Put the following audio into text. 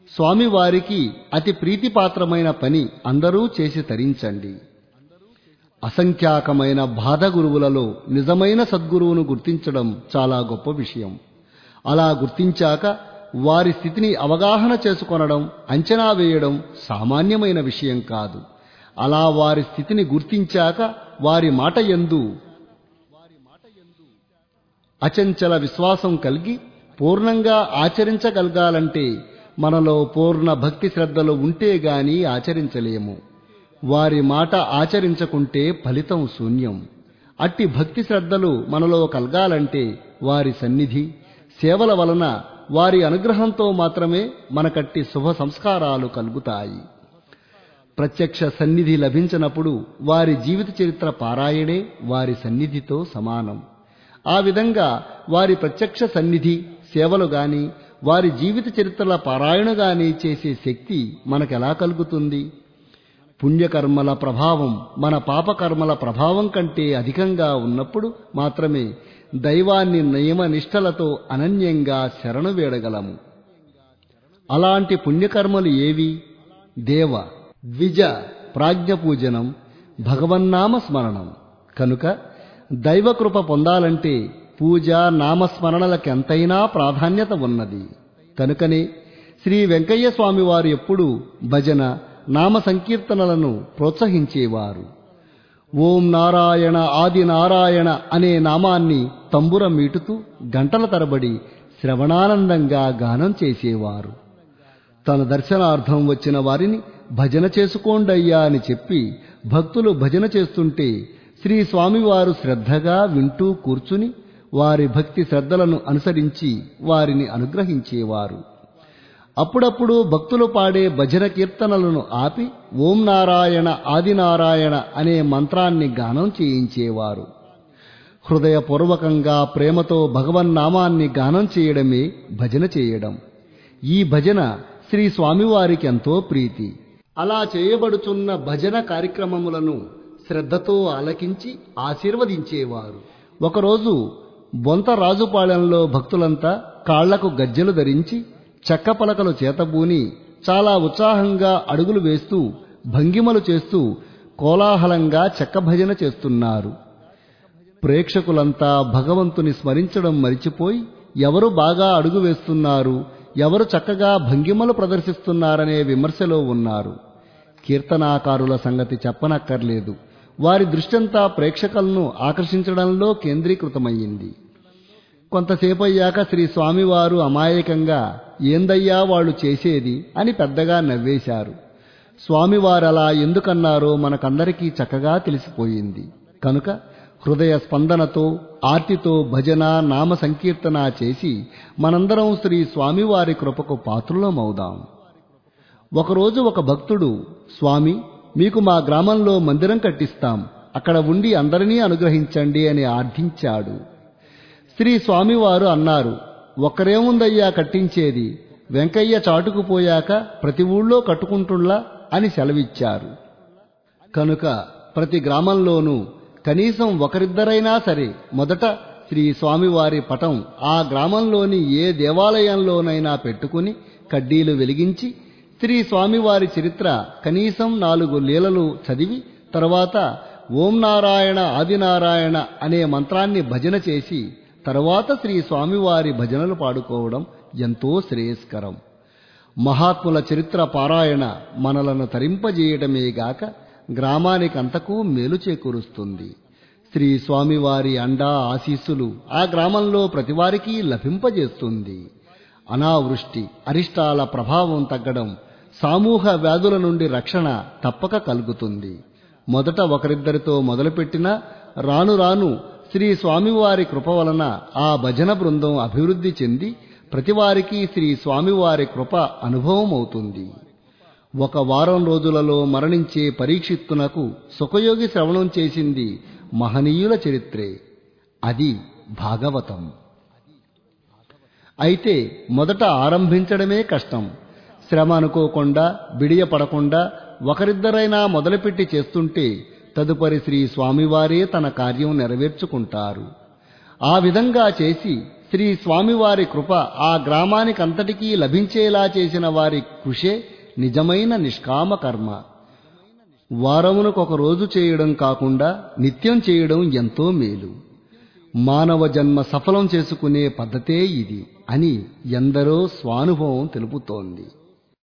స్వామివారికి అతి ప్రీతిపాత్రమైన పని అందరూ చేసి తరించండి అసంఖ్యాకమైన బాధ గురువులలో నిజమైన సద్గురువును గుర్తించడం చాలా గొప్ప విషయం అలా గుర్తించాక వారి స్థితిని అవగాహన చేసుకొనడం అంచనా వేయడం సామాన్యమైన విషయం కాదు అలా వారి స్థితిని గుర్తించాక వారి మాట ఎందు అచంచల విశ్వాసం కలిగి పూర్ణంగా ఆచరించగలగాలంటే మనలో పూర్ణ భక్తి శ్రద్ధలు ఉంటే గాని ఆచరించలేము వారి మాట ఆచరించకుంటే ఫలితం శూన్యం అట్టి భక్తి శ్రద్ధలు మనలో కలగాలంటే వారి సన్నిధి సేవల వలన వారి అనుగ్రహంతో మాత్రమే మనకట్టి శుభ సంస్కారాలు కలుగుతాయి ప్రత్యక్ష సన్నిధి లభించినప్పుడు వారి జీవిత చరిత్ర పారాయణే వారి సన్నిధితో సమానం ఆ విధంగా వారి ప్రత్యక్ష సన్నిధి సేవలు గాని వారి జీవిత చరిత్రల పారాయణ గాని చేసే శక్తి మనకెలా కలుగుతుంది పుణ్యకర్మల ప్రభావం మన పాపకర్మల ప్రభావం కంటే అధికంగా ఉన్నప్పుడు మాత్రమే దైవాన్ని నియమ నిష్టలతో అనన్యంగా శరణు వేడగలము అలాంటి పుణ్యకర్మలు ఏవి దేవ ద్విజ ప్రాజ్ఞ పూజనం భగవన్నామ స్మరణం కనుక దైవకృప పొందాలంటే పూజ నామస్మరణలకెంతైనా ప్రాధాన్యత ఉన్నది కనుకనే శ్రీ వెంకయ్య స్వామి వారు ఎప్పుడూ భజన నామ సంకీర్తనలను ప్రోత్సహించేవారు ఓం నారాయణ ఆది నారాయణ అనే నామాన్ని తంబుర మీటుతూ గంటల తరబడి శ్రవణానందంగా గానం చేసేవారు తన దర్శనార్థం వచ్చిన వారిని భజన చేసుకోండయ్యా అని చెప్పి భక్తులు భజన చేస్తుంటే శ్రీ స్వామివారు శ్రద్ధగా వింటూ కూర్చుని వారి భక్తి శ్రద్ధలను అనుసరించి వారిని అనుగ్రహించేవారు అప్పుడప్పుడు భక్తులు పాడే భజన కీర్తనలను ఆపి ఓం నారాయణ ఆదినారాయణ అనే మంత్రాన్ని గానం చేయించేవారు హృదయపూర్వకంగా ప్రేమతో భగవన్నామాన్ని గానం చేయడమే భజన చేయడం ఈ భజన శ్రీ స్వామివారికి ఎంతో ప్రీతి అలా చేయబడుచున్న భజన కార్యక్రమములను శ్రద్ధతో ఆలకించి ఆశీర్వదించేవారు ఒకరోజు బొంత రాజుపాలెంలో భక్తులంతా కాళ్లకు గజ్జెలు ధరించి చెక్క పలకలు చేతబూని చాలా ఉత్సాహంగా అడుగులు వేస్తూ భంగిమలు చేస్తూ కోలాహలంగా చెక్క భజన చేస్తున్నారు ప్రేక్షకులంతా భగవంతుని స్మరించడం మరిచిపోయి ఎవరు బాగా అడుగు వేస్తున్నారు ఎవరు చక్కగా భంగిమలు ప్రదర్శిస్తున్నారనే విమర్శలో ఉన్నారు కీర్తనాకారుల సంగతి చెప్పనక్కర్లేదు వారి దృష్టంతా ప్రేక్షకులను ఆకర్షించడంలో కేంద్రీకృతమయ్యింది కొంతసేపయ్యాక శ్రీ స్వామివారు అమాయకంగా ఏందయ్యా వాళ్ళు చేసేది అని పెద్దగా నవ్వేశారు స్వామివారలా ఎందుకన్నారో మనకందరికీ చక్కగా తెలిసిపోయింది కనుక హృదయ స్పందనతో ఆర్తితో భజన నామ సంకీర్తన చేసి మనందరం శ్రీ స్వామివారి కృపకు పాత్రులమవుదాం ఒకరోజు ఒక భక్తుడు స్వామి మీకు మా గ్రామంలో మందిరం కట్టిస్తాం అక్కడ ఉండి అందరినీ అనుగ్రహించండి అని ఆర్థించాడు శ్రీ స్వామివారు అన్నారు ఒక్కరేముందయ్యా కట్టించేది వెంకయ్య చాటుకుపోయాక ప్రతి ఊళ్ళో కట్టుకుంటుల్లా అని సెలవిచ్చారు కనుక ప్రతి గ్రామంలోనూ కనీసం ఒకరిద్దరైనా సరే మొదట శ్రీ స్వామివారి పటం ఆ గ్రామంలోని ఏ దేవాలయంలోనైనా పెట్టుకుని కడ్డీలు వెలిగించి శ్రీ స్వామివారి చరిత్ర కనీసం నాలుగు లీలలు చదివి తర్వాత ఓం నారాయణ ఆదినారాయణ అనే మంత్రాన్ని భజన చేసి తరువాత శ్రీ స్వామివారి భజనలు పాడుకోవడం ఎంతో శ్రేయస్కరం మహాత్ముల చరిత్ర పారాయణ మనలను తరింపజేయడమే గాక గ్రామానికంతకూ మేలు చేకూరుస్తుంది శ్రీ స్వామివారి అండా ఆశీస్సులు ఆ గ్రామంలో ప్రతివారికి లభింపజేస్తుంది అనావృష్టి అరిష్టాల ప్రభావం తగ్గడం సమూహ వ్యాధుల నుండి రక్షణ తప్పక కలుగుతుంది మొదట ఒకరిద్దరితో మొదలుపెట్టినా రాను రాను శ్రీ స్వామివారి కృప వలన ఆ భజన బృందం అభివృద్ధి చెంది ప్రతివారికి శ్రీ స్వామివారి కృప అనుభవం అవుతుంది ఒక వారం రోజులలో మరణించే పరీక్షిత్తునకు సుఖయోగి శ్రవణం చేసింది మహనీయుల చరిత్రే అది భాగవతం అయితే మొదట ఆరంభించడమే కష్టం శ్రమ అనుకోకుండా బిడియపడకుండా ఒకరిద్దరైనా మొదలుపెట్టి చేస్తుంటే తదుపరి శ్రీ స్వామివారే తన కార్యం నెరవేర్చుకుంటారు ఆ విధంగా చేసి శ్రీ స్వామివారి కృప ఆ గ్రామానికంతటికీ లభించేలా చేసిన వారి కృషే నిజమైన నిష్కామ కర్మ వారమునకు ఒక రోజు చేయడం కాకుండా నిత్యం చేయడం ఎంతో మేలు మానవ జన్మ సఫలం చేసుకునే పద్ధతే ఇది అని ఎందరో స్వానుభవం తెలుపుతోంది